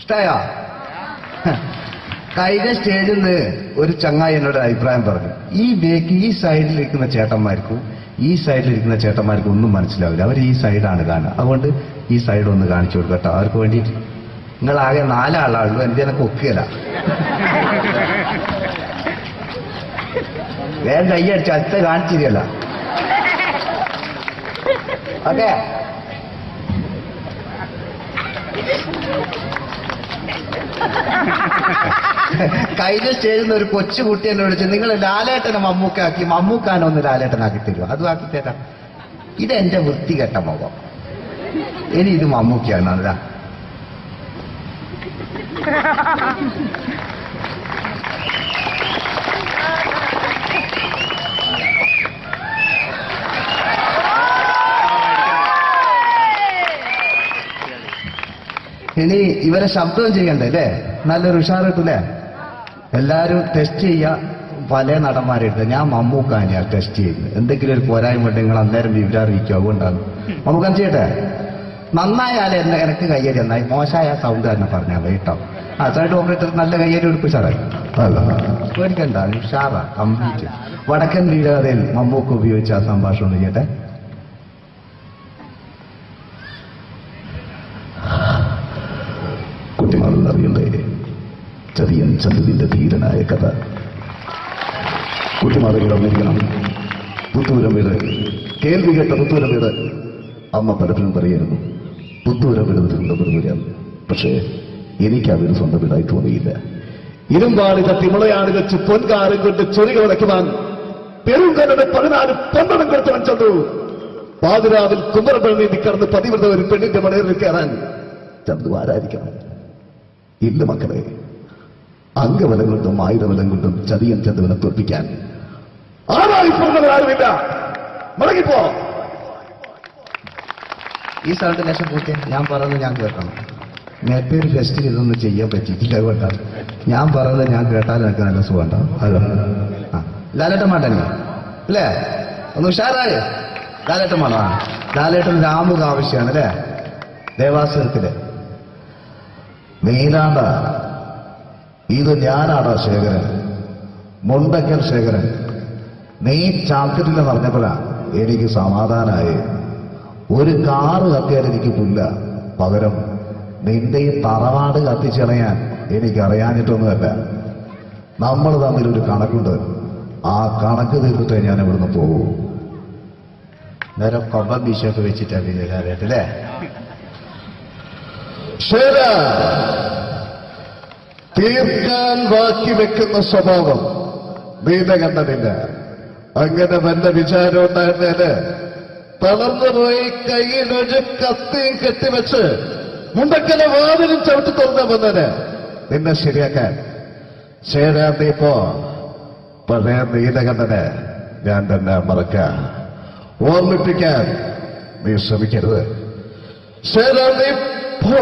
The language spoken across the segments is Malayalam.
ഇഷ്ടായോ കഴിഞ്ഞ സ്റ്റേജിൽ നിന്ന് ഒരു ചങ്ങായി എന്നോട് അഭിപ്രായം പറഞ്ഞു ഈ ബേക്ക് ഈ സൈഡിലിരിക്കുന്ന ചേട്ടന്മാർക്കും ഈ സൈഡിലിരിക്കുന്ന ചേട്ടന്മാർക്കും ഒന്നും മനസ്സിലാവില്ല അവർ ഈ സൈഡാണ് കാണുക അതുകൊണ്ട് ഈ സൈഡ് ഒന്ന് കാണിച്ചു കൊടുക്കട്ടോ അവർക്ക് വേണ്ടിയിട്ട് നിങ്ങൾ ആകെ നാലാളുള്ളൂ എന്തിനൊക്കെ ഒക്കുകയില്ല വേഗം കൈയടിച്ച് അടുത്ത കാണിച്ചിരിക്കല്ല ഓക്കെ കഴിഞ്ഞ സ്റ്റേജിൽ നിന്ന് ഒരു കൊച്ചുകുട്ടി എന്നെ വിളിച്ചു നിങ്ങൾ ലാലേട്ടനെ മമ്മൂക്കാക്കി മമ്മൂക്കാനെ ഒന്ന് ലാലേട്ടനാക്കി തരുമോ അതും ആക്കി തരാം ഇതെന്റെ വൃത്തികെട്ട മുഖം ഇനി ഇത് മമ്മൂക്കയാണ് അതാ ഇനി ഇവരെ ശബ്ദവും ചെയ്യണ്ടേ അല്ലേ നല്ലൊരു ഉഷാർ കിട്ടൂലേ എല്ലാരും ടെസ്റ്റ് ചെയ്യാ പല നടന്മാരെടുത്ത് ഞാൻ മമ്മൂക്കാനെയാ ടെസ്റ്റ് ചെയ്യുന്നത് എന്തെങ്കിലും ഒരു പോരായ്മ ഉണ്ടെങ്കിൽ നിങ്ങൾ അന്നേരം വിവരം അറിയിക്കും അതുകൊണ്ടാണ് മമ്മൂക്കാൻ ചെയ്യട്ടെ നന്നായാലേ എന്നെ എനിക്ക് കയ്യടി നന്നായി മോശമായ സൗണ്ട് തന്നെ പറഞ്ഞാൽ മതി കേട്ടോ ആ സൈഡ് ഓപ്പറേറ്റർ നല്ല കയ്യടി എടുക്കും സാറേ അല്ല പേടിക്കണ്ട ഉഷാറാ കംപ്ലീറ്റ് വടക്കൻ വീരകഥയിൽ മമ്മൂക്ക് ഉപയോഗിച്ച ആ സംഭാഷണം ഒന്ന് ചെയ്യട്ടെ കുട്ടിമാറിൽ അറിയണ്ടേ ചതിയൻ ചന്തുവിന്റെ ധീരനായ കഥ കുട്ടിമാറുകൾ അറിഞ്ഞിരിക്കണം പുത്തൂരം വീട് കേൾവി കേട്ട പുത്തൂരം വീട് അമ്മ പലപ്പോഴും പറയായിരുന്നു പുത്തൂരം വീട് തിരുവനന്തപുരം പക്ഷേ എനിക്ക് ആ വീട് സ്വന്തം വീടായി തോന്നിയില്ല ഇരുമ്പാണിത തിമളയാണ് വെച്ച് പൊൻകാരം കൊണ്ട് ചൊരിക ഉടയ്ക്കുവാൻ പെരുങ്കരുടെ പതിനാല് പന്തളം കൊടുത്തവൻ ചന്തു പാതിരാവിൽ കുമരപ്പഴ നീന്തി കടന്ന് പതിവൃത ഒരു പെണ്ണിന്റെ മണയിൽ കയറാൻ ചന്തു ആരാധിക്കണം ഇല്ല മക്കളെ അംഗബലം കൊണ്ടും ആയുധബലം കൊണ്ടും ചതിയൻ ചന്തുവിനെ തോൽപ്പിക്കാൻ ആരായി പറഞ്ഞവരാരുമില്ല മടങ്ങിപ്പോ ഈ സ്ഥലത്ത് ലക്ഷം പൂച്ച ഞാൻ പറയുന്നത് ഞാൻ കേൾക്കണം നേരത്തെ ഒരു ഫെസ്റ്റിൽ ഇതൊന്നും ചെയ്യാൻ പറ്റിയിട്ടില്ല അതുകൊണ്ടാണ് ഞാൻ പറയുന്നത് ഞാൻ കേട്ടാൽ എനിക്ക് നല്ല സുഖം ഉണ്ടാവും അല്ലോ ആ ലാലേട്ടൻ മാട്ടനെ അല്ലേ ഒന്ന് ഉഷാറായി ലാലേട്ടൻ വേണോ ആ ലാലേട്ടൻ രാമുക ആവശ്യമാണ് അല്ലേ ദേവാസുരത്തില് നീലാണ്ട ഇത് ഞാനാടാ ശേഖരൻ മുണ്ടക്കൽ ശേഖരൻ നീ ചാക്കിട്ടില്ല പറഞ്ഞപ്പോഴാ എനിക്ക് സമാധാനമായി ഒരു കാറ് കത്തിയാൽ എനിക്ക് പുല്ല പകരം നിന്റെ ഈ തറവാട് കത്തിച്ചളയാൻ എനിക്ക് അറിയാഞ്ഞിട്ടൊന്നുമല്ല നമ്മൾ തമ്മിൽ ഒരു കണക്കുണ്ട് ആ കണക്ക് തീർത്തിട്ടേ ഞാൻ ഇവിടുന്ന് പോകൂ നേരെ കൊമ്പൻ ബീശൊക്കെ വെച്ചിട്ടാ പിന്നെ അല്ലേ ശേര തീർക്കാൻ ബാക്കി വെക്കുന്ന സ്വഭാവം നീത കണ്ടതില്ല അങ്ങനെ വല്ല വിചാരം ഉണ്ടായിരുന്നേല് തളർന്നുപോയി കയ്യിലൊരു കത്തിയും കെട്ടിവെച്ച് മുണ്ടക്കലെ വാതിലും ചവിട്ടി തുറന്ന വന്നത് നിന്നെ ശരിയാക്കാൻ ശേരാൻ നീ ഇപ്പോ പഴയ നീലകണ്ഠനെ ഞാൻ തന്നെ മറക്കാം ഓർമ്മിപ്പിക്കാൻ നീ ശ്രമിക്കരുത് ശേരാൻ നീ പോ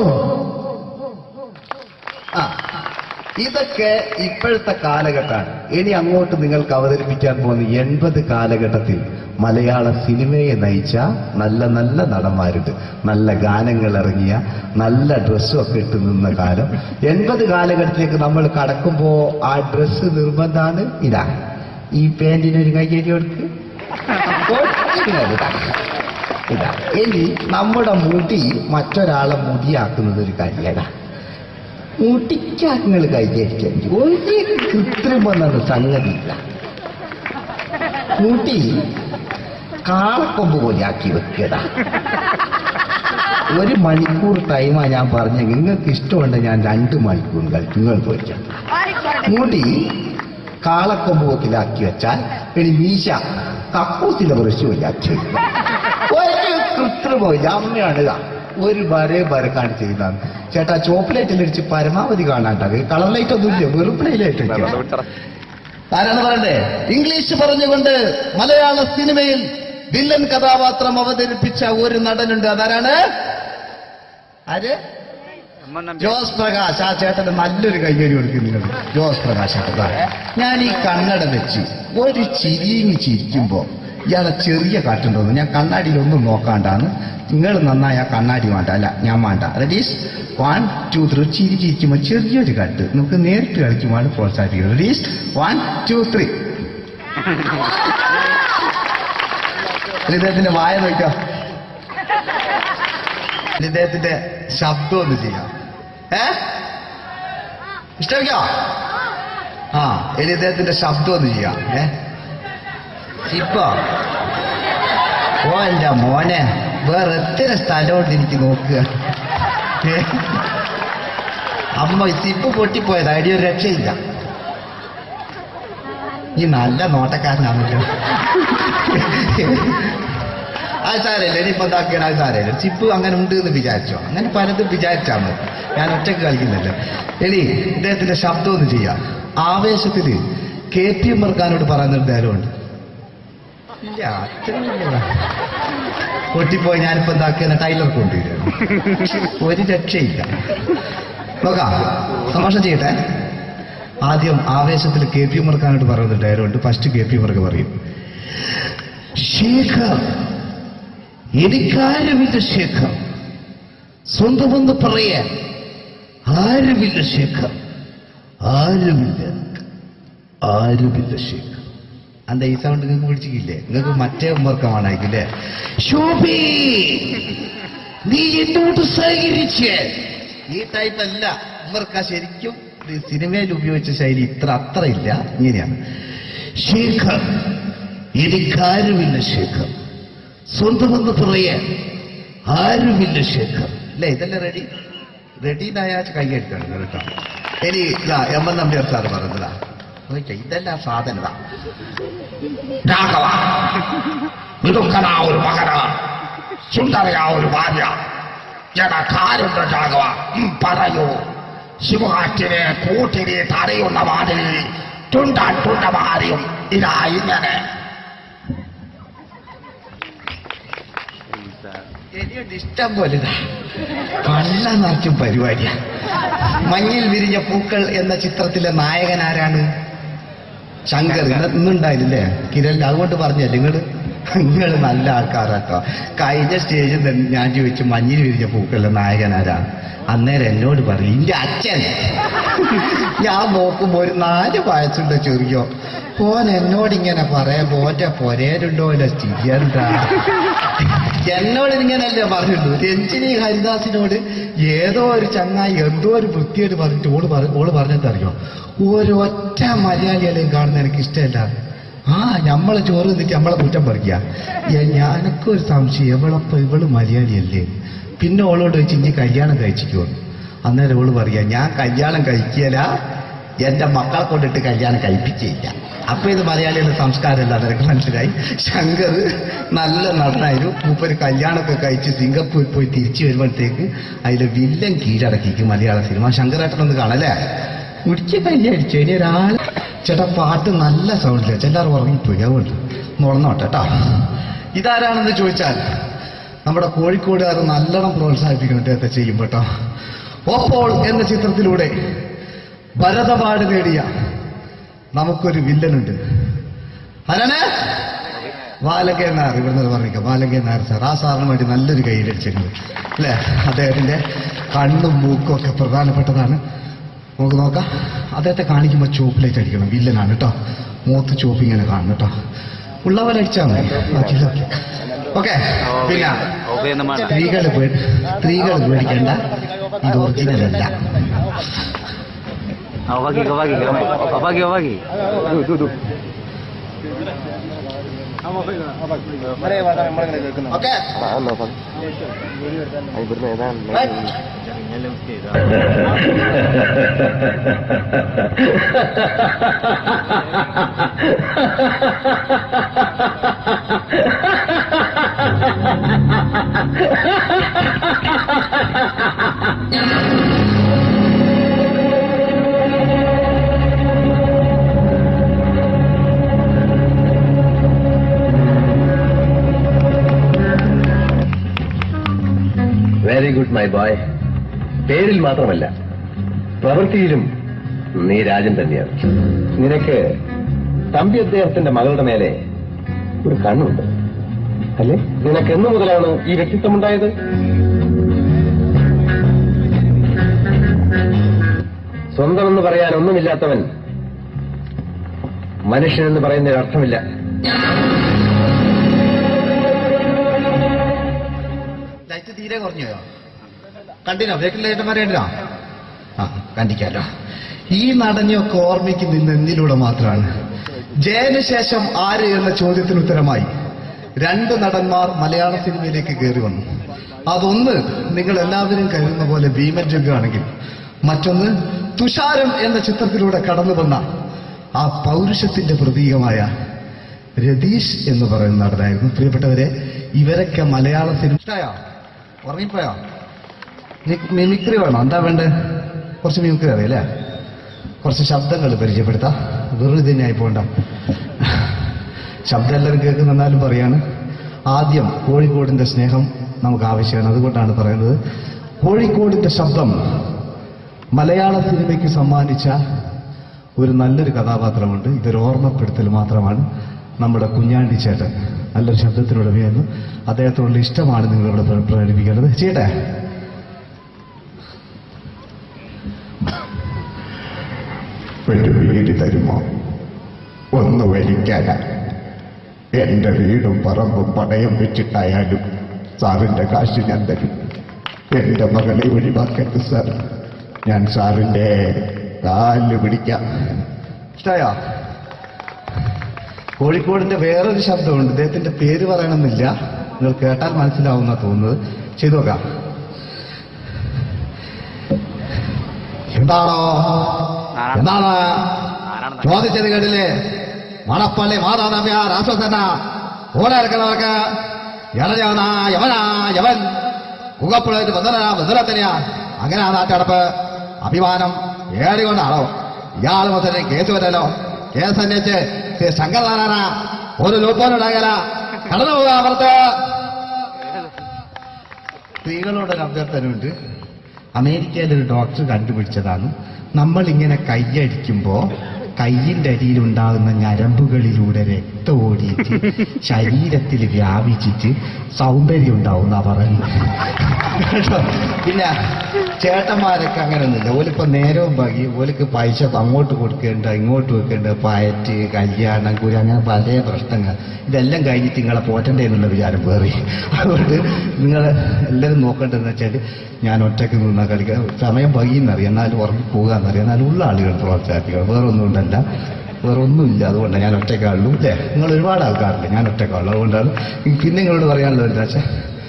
ആ ഇതൊക്കെ ഇപ്പോഴത്തെ കാലഘട്ടമാണ് ഇനി അങ്ങോട്ട് നിങ്ങൾക്ക് അവതരിപ്പിക്കാൻ പോകുന്ന എൺപത് കാലഘട്ടത്തിൽ മലയാള സിനിമയെ നയിച്ച നല്ല നല്ല നടന്മാരുണ്ട് നല്ല ഗാനങ്ങൾ ഇറങ്ങിയ നല്ല ഡ്രസ്സും ഒക്കെ ഇട്ട് നിന്ന കാലം എൺപത് കാലഘട്ടത്തിലേക്ക് നമ്മൾ കടക്കുമ്പോ ആ ഡ്രസ്സ് നിർബന്ധമാണ് ഇതാ ഈ പാന്റിനൊരു കയ്യേരി കൊടുക്ക് കൊച്ചിനൊരു ഇതാ. ഇതാ ഇനി നമ്മുടെ മുടി മറ്റൊരാളെ മുടിയാക്കുന്നത് ഒരു കാര്യമാണ് മുടിക്കാങ്ങൾ കൈകരിക്കാൻ ഒരു കൃത്രിമം എന്നത് സംഗതിയില്ല മുടി കാളക്കൊമ്പ് പോലെ ആക്കി വെക്കട ഒരു മണിക്കൂർ ടൈമാ ഞാൻ പറഞ്ഞ നിങ്ങൾക്ക് ഇഷ്ടമുണ്ട് ഞാൻ രണ്ട് മണിക്കൂർ കളിക്കും നിങ്ങൾ പോയിക്കാം മുടി കാളക്കൊമ്പ് പോക്കിലാക്കി വെച്ചാൽ ഇനി മീശ കക്കൂസിലെ ബ്രഷ് പോലെ ആക്കി വെക്കും. ഒരു കൃത്രിമില്ല അമ്മയാണ് ഇതാ ഒരു വരെ വരക്കാണ് ചെയ്താണ് ചേട്ടാ ചോക്ലേറ്റിൽ അടിച്ച് പരമാവധി കാണാണ്ടാകും കളർ ലൈറ്റ് ഒന്നും ഇല്ല വെറുപ്പ് ലൈറ്റ് ആരാണ് പറയണ്ടേ ഇംഗ്ലീഷ് പറഞ്ഞുകൊണ്ട് മലയാള സിനിമയിൽ വില്ലൻ കഥാപാത്രം അവതരിപ്പിച്ച ഒരു നടനുണ്ട് അതാരാണ് ആര് ജോസ് പ്രകാശ് ആ ചേട്ടന് നല്ലൊരു കയ്യടി കൊടുക്കുന്നുണ്ട് ജോസ് പ്രകാശ് ചേട്ടൻ ഞാൻ ഈ കണ്ണട വെച്ച് ഒരു ചിരിങ്ങി ചിരിക്കുമ്പോ ഇയാളെ ചെറിയ കാട്ടുണ്ടോന്ന് ഞാൻ കണ്ണാടിയിൽ ഒന്നും നോക്കാണ്ടാണ് നിങ്ങൾ നന്നായ കണ്ണാടി വേണ്ട അല്ല ഞാൻ വേണ്ട റെഡീസ് വൺ ടു ത്രീ ചിരി ചിരിക്കുമ്പോൾ ചെറിയൊരു കട്ട് നമുക്ക് നേരിട്ട് കളിക്കുമ്പോൾ പ്രോത്സാഹിപ്പിക്കുന്നത് റെഡീസ് വൺ ടു ത്രീ ഇദ്ദേഹത്തിന്റെ വായ നോക്കാം ഇദ്ദേഹത്തിന്റെ ശബ്ദം ഒന്ന് ചെയ്യാം ഏ ഇഷ്ടമില്ലോ ആ ഇനി ഇദ്ദേഹത്തിന്റെ ശബ്ദം ഒന്ന് ചെയ്യാം ഏ ഇപ്പൊ ഓ എന്റെ മോനെ വേറെ എത്ര സ്ഥലമുണ്ട് എനിക്ക് നോക്കുക ഏ? അമ്മ സിപ്പ് പൊട്ടിപ്പോയത് അടി ഒരു രക്ഷയില്ല ഈ നല്ല നോട്ടക്കാരനാണല്ലോ അത് സാരമില്ല ഇനിയിപ്പോ എന്താക്കിയാണ് അത് സാരമില്ല ചിപ്പ് അങ്ങനെ ഉണ്ട് എന്ന് വിചാരിച്ചോ അങ്ങനെ പലതും വിചാരിച്ചാൽ മതി ഞാൻ ഒറ്റക്ക് കളിക്കുന്നില്ല ഇനി ഇദ്ദേഹത്തിന്റെ ശബ്ദം ഒന്ന് ചെയ്യാം ആവേശത്തില് കെ പി എം മർക്കാനോട് പറയുന്ന ഒരു ഡയലോഗുണ്ട് ഇല്ല അത്രയില്ല പൊട്ടിപ്പോയി ഞാനിപ്പോ എന്താക്കിയ ടൈലർ കൊണ്ടുവരികയാണ് ഒരു രക്ഷയില്ല നോക്കാം തമാശ ചെയ്യട്ടെ ആദ്യം ആവേശത്തിൽ കെ പി ഉമർക്കാനോട് പറയുന്ന ഡയലോഗുണ്ട് ഫസ്റ്റ് കെ പി ഉമർക്ക് പറയും ശേഖർ എനിക്കാരുമില്ല ശേഖർ സ്വന്തമെന്ന് പറയാൻ ആരുമില്ല ശേഖർ ആരുമില്ല ആരുമില്ല ശേഖർ അന്ത ഈ സൗണ്ട് നിങ്ങൾക്ക് പിടിച്ചില്ലേ നിങ്ങൾക്ക് മറ്റേ ഉമ്മർക്കമാണായിരിക്കില്ലേ ശോഭി നീ എന്നോട് സഹകരിച്ച് ഈ ടൈപ്പ് അല്ല ഉമ്മർക്ക ശരിക്കും ഇത് സിനിമയിൽ ഉപയോഗിച്ച ശൈലി ഇത്ര അത്ര ഇല്ല ഇങ്ങനെയാണ് ശേഖർ എനിക്കാരുമില്ല ശേഖർ സ്വന്തമെന്ന് പറയാൻ ആരുമില്ല ശേഖർ അല്ലേ ഇതല്ലേ റെഡി റെഡി ആയാൽ കൈയടിക്കണം കേട്ടോ ഇനി ഇതാ എം എൻ നമ്പ്യാർ സാർ പറഞ്ഞതാ നോക്കിക്കേ, ഇതെല്ലാം സാധനത രാഘവ മിടുക്കനാ ഒരു മകന് സുന്ദരയാ ഒരു ഭാര്യ എനക്കാരുണ്ട് രാഘവ ഉം, പറയൂ ശിവകാറ്റിനെ കൂട്ടിനെ തടയുന്ന മാതിരി തുണ്ടാൻ തുണ്ടമാരിയും ഇതാ ഇങ്ങനെ ഇനിയുണ്ട് ഇഷ്ടം പോലെ ഇതാ പള്ള നിറച്ചും പരിപാടിയാ മഞ്ഞിൽ വിരിഞ്ഞ പൂക്കൾ എന്ന ചിത്രത്തിലെ നായകൻ ആരാണ് ശങ്കർ ഇന്ന് ഇന്നുണ്ടായില്ലേ കിരൺ അതുകൊണ്ട് പറഞ്ഞല്ലേ നിങ്ങള് നിങ്ങൾ നല്ല ആൾക്കാരാട്ടോ കഴിഞ്ഞ സ്റ്റേജിൽ തന്നെ ഞാൻ ചോദിച്ചു മഞ്ഞിൽ വിരിഞ്ഞ പൂക്കളുടെ നായകൻ ആരാണ് അന്നേരം എന്നോട് പറയും ഇന്റെ അച്ഛൻ ഞാൻ നോക്കുമ്പോ ഒരു നാല് വയസ്സുണ്ട് ചെറിയോ പോൻ എന്നോട് ഇങ്ങനെ പറയാ പോന്റെ പൊരേരുണ്ടോ അല്ല സ്ഥിതിയെന്താ എന്നോട് ഇങ്ങനല്ലേ പറഞ്ഞുള്ളൂ രഞ്ജിനി ഹരിദാസിനോട് ഏതോ ഒരു ചങ്ങായി എന്തോ ഒരു വൃത്തിയായിട്ട് പറഞ്ഞിട്ട് ഓള് പറ- ഓള് പറഞ്ഞെന്തറിയോ ഒരൊറ്റ മലയാളികളെയും കാണുന്ന എനിക്ക് ഇഷ്ടമല്ല ആ ഞമ്മളെ ചോറ് നിന്നിട്ട് നമ്മളെ കുറ്റം പറിക്കുക ഞാനൊക്കെ സംശയം ഇവളപ്പോ ഇവള് മലയാളിയല്ലേ പിന്നെ ഓളോട് വെച്ച് ഇനി കല്യാണം കഴിച്ചിക്കോ അന്നേരം ഓള് പറയാ ഞാൻ കല്യാണം കഴിക്കല എന്റെ മക്കളെ കൊണ്ടിട്ട് കല്യാണം കഴിപ്പിച്ചില്ല അപ്പൊ ഇത് മലയാളികളുടെ സംസ്കാരമല്ല അതെനിക്ക് മനസ്സിലായി ശങ്കർ നല്ല നടനായിരുന്നു മൂപ്പര് കല്യാണമൊക്കെ കഴിച്ച് സിംഗപ്പൂർ പോയി തിരിച്ചു വരുമ്പോഴത്തേക്ക് അതിലെ വില്ലൻ കീഴടക്കിക്കും മലയാള സിനിമ ശങ്കരേട്ടനൊന്ന് കാണല്ലേ കുടിച്ച് കല്യാണിച്ചു ഇനി ഒരാൾ ചേട്ടാ പാട്ട് നല്ല സൗണ്ടില്ല ചെല്ലാറ് ഉറങ്ങിപ്പോയി അതുകൊണ്ട് ഉണർന്നോട്ടെ കേട്ടോ ഇതാരാണെന്ന് ചോദിച്ചാൽ നമ്മുടെ കോഴിക്കോടുകാർ നല്ലോണം പ്രോത്സാഹിപ്പിക്കണം ഇദ്ദേഹത്തെ ചെയ്യും കേട്ടോ ഓപ്പോൾ എന്ന ചിത്രത്തിലൂടെ ഭരതപാട് നേടിയ നമുക്കൊരു വില്ലനുണ്ട് ആരാണ് ബാലകേ നായർ ഇവിടുന്ന് പറഞ്ഞേക്കാം ബാലകേ നായർ സാർ ആ സാറിന് വേണ്ടി നല്ലൊരു കയ്യിലടിച്ചിട്ടുണ്ട് അല്ലേ അദ്ദേഹത്തിന്റെ കണ്ണും മൂക്കും ഒക്കെ പ്രധാനപ്പെട്ടതാണ് നമുക്ക് നോക്കാം അദ്ദേഹത്തെ കാണിക്കുമ്പോൾ ചോപ്പിലേക്ക് അടിക്കണം വില്ലനാണ് കേട്ടോ മൂത്ത് ചോപ്പ് ഇങ്ങനെ കാണണം കേട്ടോ ഉള്ളവരെ അടിച്ചാൽ മതി ബാക്കിയുള്ളവർക്ക് ഓക്കെ പിന്നെ സ്ത്രീകൾ സ്ത്രീകൾ പേടിക്കണ്ട ഇത് ഒറിജിനൽ അല്ല Obagi, obagi, obagi, obagi. Okay very good my boy പേരിൽ മാത്രമല്ല പ്രവൃത്തിയിലും നീ രാജൻ തന്നെയാണ് നിനക്ക് തമ്പി അദ്ദേഹത്തിന്റെ മകളുടെ മേലെ ഒരു കണ്ണുണ്ട് അല്ലേ നിനക്ക് എന്ന് മുതലാണ് ഈ വ്യക്തിത്വം ഉണ്ടായത് സ്വന്തമെന്ന് പറയാൻ ഒന്നുമില്ലാത്തവൻ മനുഷ്യനെന്ന് പറയുന്നതിന് അർത്ഥമില്ല ലൈറ്റ് തീരെ കുറഞ്ഞോ കണ്ടിനോ ബേക്കിൽ ലൈറ്റന്മാരെ കണ്ടിനോ ആ കണ്ടിക്കാലോ ഈ നടനെയൊക്കെ ഓർമ്മിക്കുന്ന എന്നിലൂടെ മാത്രമാണ് ജയന് ശേഷം ആര് എന്ന ചോദ്യത്തിന് ഉത്തരമായി രണ്ട് നടന്മാർ മലയാള സിനിമയിലേക്ക് കയറി വന്നു അതൊന്ന് നിങ്ങൾ എല്ലാവരും കരുതുന്ന പോലെ ഭീമൻ ജഗ്ഗാണെങ്കിൽ മറ്റൊന്ന് തുഷാരം എന്ന ചിത്രത്തിലൂടെ കടന്നു വന്ന ആ പൗരുഷത്തിന്റെ പ്രതീകമായ രതീഷ് എന്ന് പറയുന്ന നടനായിരുന്നു പ്രിയപ്പെട്ടവരെ ഇവരൊക്കെ മലയാള സിനിമ ഇഷ്ടായോ ഉറങ്ങിപ്പോയോ നി- മിമിക്രി വേണോ എന്താ വേണ്ടേ കുറച്ച് മിമിക്രി അറിയാലേ കുറച്ച് ശബ്ദങ്ങൾ പരിചയപ്പെടുത്താം വെറുതെ ആയി പോണ്ട ശബ്ദം എല്ലാവരും കേൾക്കുന്ന എന്നാലും പറയാണ് ആദ്യം കോഴിക്കോടിന്റെ സ്നേഹം നമുക്ക് ആവശ്യമാണ് അതുകൊണ്ടാണ് പറയുന്നത് കോഴിക്കോടിന്റെ ശബ്ദം മലയാള സിനിമയ്ക്ക് സമ്മാനിച്ച ഒരു നല്ലൊരു കഥാപാത്രമുണ്ട് ഇതൊരു ഓർമ്മപ്പെടുത്തൽ മാത്രമാണ് നമ്മുടെ കുഞ്ഞാണ്ടി ചേട്ടൻ നല്ലൊരു ശബ്ദത്തിനുടമയായിരുന്നു അദ്ദേഹത്തോടുള്ള ഇഷ്ടമാണ് നിങ്ങളിവിടെ പ്ര- പ്രകടിപ്പിക്കേണ്ടത് ചെയ്യട്ടെ ഒരു വീട് തരുമോ ഒന്ന് വലിക്കാനാ എന്റെ വീടും പറമ്പും പണയം വെച്ചിട്ടായാലും സാറിന്റെ കാശ് ഞാൻ തരും എന്റെ മകളെ ഒഴിവാക്കരുത് സാർ ഞാൻ സാറിന്റെ കാല് പിടിക്കാം ഇഷ്ടായോ കോഴിക്കോടിന്റെ വേറൊരു ശബ്ദമുണ്ട് ഇദ്ദേഹത്തിന്റെ പേര് പറയണമെന്നില്ല നിങ്ങൾ കേട്ടാൽ മനസ്സിലാവുന്ന തോന്നുന്നത് ചെയ്തു നോക്കാം എന്താണോ എന്താണ് ചോദിച്ചത് കേട്ടില്ലേ മണപ്പള്ളി മാതാനമ്യ രാക്ഷസന ഓടെ ഇറക്കുന്നവർക്ക് ഇളഞ്ഞവനാ യവനാ യവൻ മുഖപ്പുഴത്ത് ബന്ധനാ ബന്ധനത്തിനെയാ അങ്ങനെ ആ നാട്ടടപ്പ് അഭിമാനം ഏറികൊണ്ടാണോ ഇയാൾ മുതൽ കേസ് വരല്ലോ കേസ് അന്വേഷിച്ച് ശ്രീ ശങ്കരനാരായണ ഒരു ലൂപ്പോനുണ്ടാകല കടന്നു പോകാൻ അപ്പുറത്ത് സ്ത്രീകളോടൊരു അഭ്യർത്ഥനയുണ്ട് അമേരിക്കയിൽ ഒരു ഡോക്ടർ കണ്ടുപിടിച്ചതാണ് നമ്മൾ ഇങ്ങനെ കൈയടിക്കുമ്പോ കയ്യിന്റെ അടിയിലുണ്ടാകുന്ന ഞരമ്പുകളിലൂടെ രക്തം ഓടിയിട്ട് ശരീരത്തിൽ വ്യാപിച്ചിട്ട് സൗന്ദര്യം ഉണ്ടാവും എന്നാ പറയുന്നത് കേട്ടോ? പിന്നെ ചേട്ടന്മാരൊക്കെ അങ്ങനെ ഒന്നുമില്ല ഓലിപ്പോ നേരവും ബാക്കി ഓലിക്ക് പൈസ അങ്ങോട്ട് കൊടുക്കേണ്ട ഇങ്ങോട്ട് വെക്കേണ്ട പയറ്റ് കല്യാണം കുരി അങ്ങനെ പല പ്രശ്നങ്ങൾ ഇതെല്ലാം കഴിഞ്ഞിട്ട് നിങ്ങളെ പോറ്റണ്ടേ എന്നുള്ള വിചാരം വേറി അതുകൊണ്ട് നിങ്ങൾ എല്ലാവരും നോക്കേണ്ടതെന്ന് വെച്ചാൽ ഞാൻ ഒറ്റയ്ക്ക് നിന്നാ കളിക്കുക സമയം വൈകുന്നറിയാം എന്നാലും ഉറങ്ങി പോകാന്നറിയാം എന്നാലും ഉള്ള ആളുകൾ പ്രോത്സാഹിപ്പിക്കണം വേറെ ഒന്നും ഉണ്ടല്ല വേറെ ഒന്നുമില്ല അതുകൊണ്ടാണ് ഞാൻ ഒറ്റയ്ക്കാളുള്ളൂ അല്ലേ നിങ്ങൾ ഒരുപാട് ആൾക്കാരില്ല ഞാൻ ഒറ്റയ്ക്കാളുള്ളൂ അതുകൊണ്ടാണ് പിന്നെ നിങ്ങളോട് പറയാനുള്ളത് എന്താ വെച്ചാൽ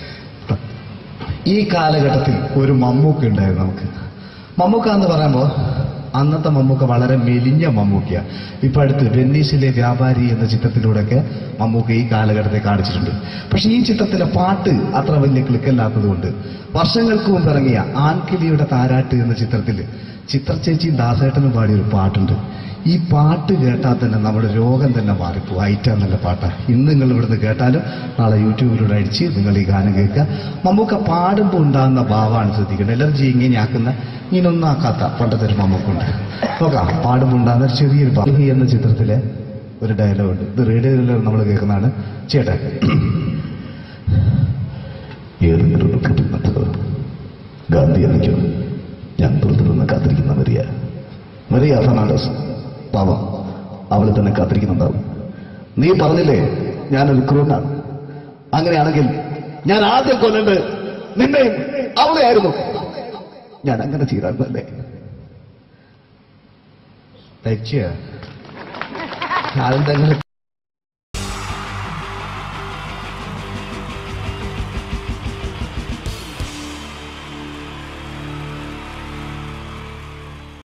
ഈ കാലഘട്ടത്തിൽ ഒരു മമ്മൂക്ക ഉണ്ടായിരുന്നു നമുക്ക് മമ്മൂക്ക എന്ന് പറയുമ്പോൾ അന്നത്തെ മമ്മൂക്ക വളരെ മെലിഞ്ഞ മമ്മൂക്കയ ഇപ്പൊ അടുത്ത് വെന്നീസിലെ വ്യാപാരി എന്ന ചിത്രത്തിലൂടെയൊക്കെ മമ്മൂക്ക ഈ കാലഘട്ടത്തെ കാണിച്ചിട്ടുണ്ട് പക്ഷെ ഈ ചിത്രത്തിലെ പാട്ട് അത്ര വലിയ ക്ലിക്കല്ലാത്തത് കൊണ്ട് വർഷങ്ങൾക്ക് മുമ്പ് ഇറങ്ങിയ ആൺകിളിയുടെ താരാട്ട് എന്ന ചിത്രത്തിൽ ചിത്രചേച്ചിയും ദാസേട്ടനും പാടിയ ഒരു പാട്ടുണ്ട് ഈ പാട്ട് കേട്ടാൽ തന്നെ നമ്മുടെ രോഗം തന്നെ മാറിപ്പോ ഐറ്റ നല്ല പാട്ടാണ് ഇന്ന് നിങ്ങൾ ഇവിടുന്ന് കേട്ടാലും നാളെ യൂട്യൂബിലൂടെ അടിച്ച് നിങ്ങൾ ഈ ഗാനം കേൾക്കുക മമ്മൂക്ക പാടുമ്പോൾ ഉണ്ടാകുന്ന ഭാവമാണ് ശ്രദ്ധിക്കേണ്ടത് എലർജി ഇങ്ങനെയാക്കുന്ന ഇങ്ങനൊന്നും ആക്കാത്ത പണ്ടത്തെ ഒരു മമ്മൂക്കുണ്ട് നോക്കാം പാടുമ്പോൾ ഉണ്ടാകുന്ന ഒരു ചെറിയൊരു ഭാവി എന്ന ചിത്രത്തിലെ ഒരു ഡയലോഗുണ്ട് ഇത് റേഡിയോയിൽ നമ്മൾ കേൾക്കുന്നതാണ് ചേട്ടാ ഏതെങ്കിലും ഒരു കുടുംബത്ത് ഗാന്ധി അണിക്കോ ഞാൻ പുറത്തുനിന്ന് കാത്തിരിക്കുന്ന മരിയ മരിയ ഫെർണാണ്ടസ് പാവം അവളെ തന്നെ കാത്തിരിക്കുന്നുണ്ടാവും നീ പറഞ്ഞില്ലേ ഞാനൊരു ക്രൂനാണ് അങ്ങനെയാണെങ്കിൽ ഞാൻ ആദ്യം കൊല്ലേണ്ടത് നിന്നെയും അവളെ ആയിരുന്നു ഞാൻ അങ്ങനെ ചെയ്തായിരുന്നല്ലേ തെച്ചിയ അതെന്തെങ്കിലും